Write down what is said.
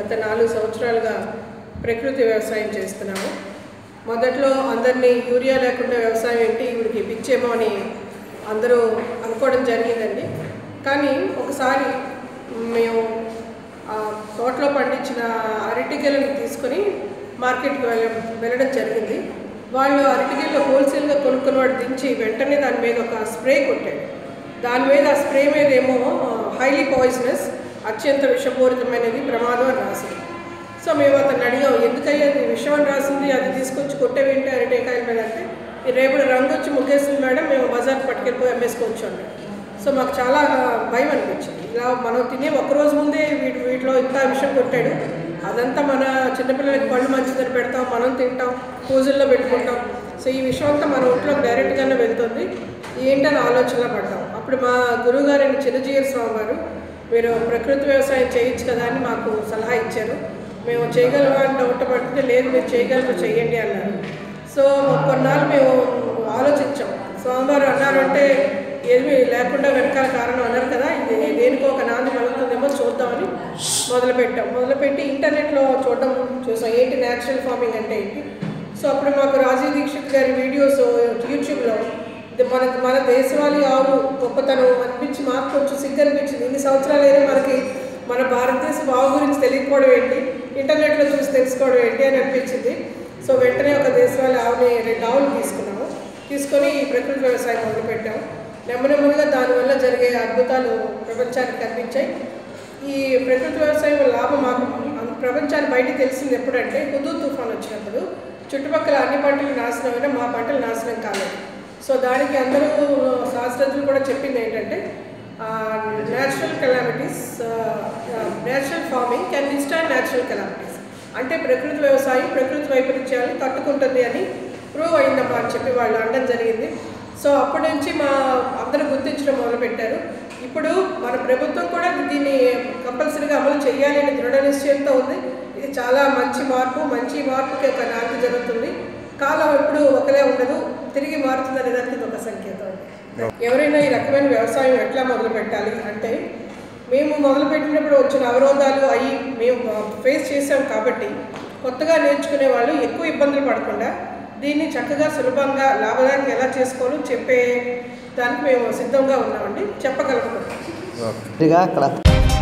గత నాలుగు సంవత్సరాలుగా ప్రకృతి వ్యవసాయం చేస్తున్నాము మొదట్లో అందరినీ యూరియా లేకుండా వ్యవసాయం ఏంటి ఇవిడికి పిచ్చేమో అని అందరూ అనుకోవడం జరిగిందండి కానీ ఒకసారి మేము ఆ తోటలో పండించిన అరటిగెలను తీసుకొని మార్కెట్కి వెళ్ళ వెళ్ళడం జరిగింది వాళ్ళు అరటిగెలు హోల్సేల్గా కొనుక్కున్న వాడు దించి వెంటనే దాని మీద ఒక స్ప్రే కొట్టాడు దాని మీద ఆ స్ప్రే మీద ఏమో హైలీ పాయిజనస్ అత్యంత విషపూరితమైనది ప్రమాదం అని రాసింది సో మేము అతను అడిగాం ఎందుకయ్యా అది విషం అని రాసింది అది తీసుకొచ్చి కొట్టేవేంటి అరటికాయల మీద అంటే "ఈ రేపటి రంగు వచ్చి ముగ్గేసింది మేడం మేము బజార్ పట్టుకెళ్ళిపోయి అమ్మేసుకోవచ్చు అండి సో మాకు చాలా భయం అనిపించింది ఇలా మనం తినే ఒక రోజు ముందే వీటి వీటిలో ఇంత విషయం కొట్టాడు అదంతా మన చిన్నపిల్లలకి పళ్ళు మంచిదని పెడతాం మనం తింటాం పూజల్లో పెట్టుకుంటాం సో ఈ విషయం అంతా మన ఒంట్లో డైరెక్ట్గానే వెళ్తుంది ఏంటని ఆలోచనలో పడ్డాం అప్పుడు మా గురువుగారైన చిన్నజీయర్ స్వామి గారు మీరు ప్రకృతి వ్యవసాయం చేయొచ్చు కదా అని మాకు సలహా ఇచ్చారు మేము చేయగలమా అని డౌట్ పడితే లేదు మీరు చేయగలరు చేయండి అన్నారు సో కొన్నాళ్ళు మేము ఆలోచించాం స్వామివారు అన్నారు అంటే ఏమి లేకుండా వెనకాల కారణం అన్నారు కదా ఇది దేనికో ఒక నాంది మలుగుతుందేమో చూద్దామని మొదలుపెట్టాం మొదలుపెట్టి ఇంటర్నెట్లో చూడడం చూసాం ఏంటి న్యాచురల్ ఫార్మింగ్ అంటే ఏంటి సో అప్పుడు మాకు రాజీవ్ దీక్షిత్ గారి వీడియోస్ యూట్యూబ్లో ఇది మన మన దేశవాళీ ఆవు గొప్పతనం అనిపించి మాకు కొంచెం సిగ్గు అనిపించింది ఇన్ని సంవత్సరాలైనా మనకి మన భారతదేశం ఆవు గురించి తెలియకపోవడం ఏంటి ఇంటర్నెట్లో చూసి తెలుసుకోవడం ఏంటి అని అనిపించింది సో వెంటనే ఒక దేశవాళీ ఆవుని రెండు ఆవులు తీసుకున్నాము తీసుకొని ఈ ప్రకృతి వ్యవసాయం మొదలుపెట్టాము నెమ్మది నెమ్మదిగా దానివల్ల జరిగే అద్భుతాలు ప్రపంచానికి కనిపించాయి ఈ ప్రకృతి వ్యవసాయం వల్ల లాభం మాకు అం- ప్రపంచానికి బయటికి తెలిసింది ఎప్పుడంటే హుదూ తుఫాన్ వచ్చినప్పుడు చుట్టుపక్కల అన్ని పంటలు నాశనమైనా మా పంటలు నాశనం కాలేదు సో దానికి అందరూ శాస్త్రజ్ఞులు కూడా చెప్పింది ఏంటంటే natural calamities natural farming can withstand natural calamities అంటే ప్రకృతి వ్యవసాయం ప్రకృతి వైపరీత్యాలు తట్టుకుంటుంది అని ప్రూవ్ అయిందమ్మా అని చెప్పి వాళ్ళు అనడం జరిగింది సో అప్పటి నుంచి మా అందరూ గుర్తించడం మొదలుపెట్టారు ఇప్పుడు మన ప్రభుత్వం కూడా దీన్ని కంపల్సరీగా అమలు చేయాలి అని దృఢ నిశ్చయంతో ఉంది ఇది చాలా మంచి మార్పు మంచి మార్పుకి ఒక నాంది జరుగుతుంది కాలం ఎప్పుడు ఒకలే ఉండదు తిరిగి మారుతుంది అనే దానికి ఇది ఒక సంకేతం ఎవరైనా ఈ రకమైన వ్యవసాయం ఎట్లా మొదలు పెట్టాలి అంటే మేము మొదలుపెట్టినప్పుడు వచ్చిన అవరోధాలు అవి మేము ఫేస్ చేసాం కాబట్టి కొత్తగా నేర్చుకునే వాళ్ళు ఎక్కువ ఇబ్బందులు పడకుండా దీన్ని చక్కగా సులభంగా లాభదాయకంగా ఎలా చేసుకోవాలో చెప్పే దానికి మేము సిద్ధంగా ఉన్నామండి చెప్పగలుగుతాం ఇదిగా అక్కడ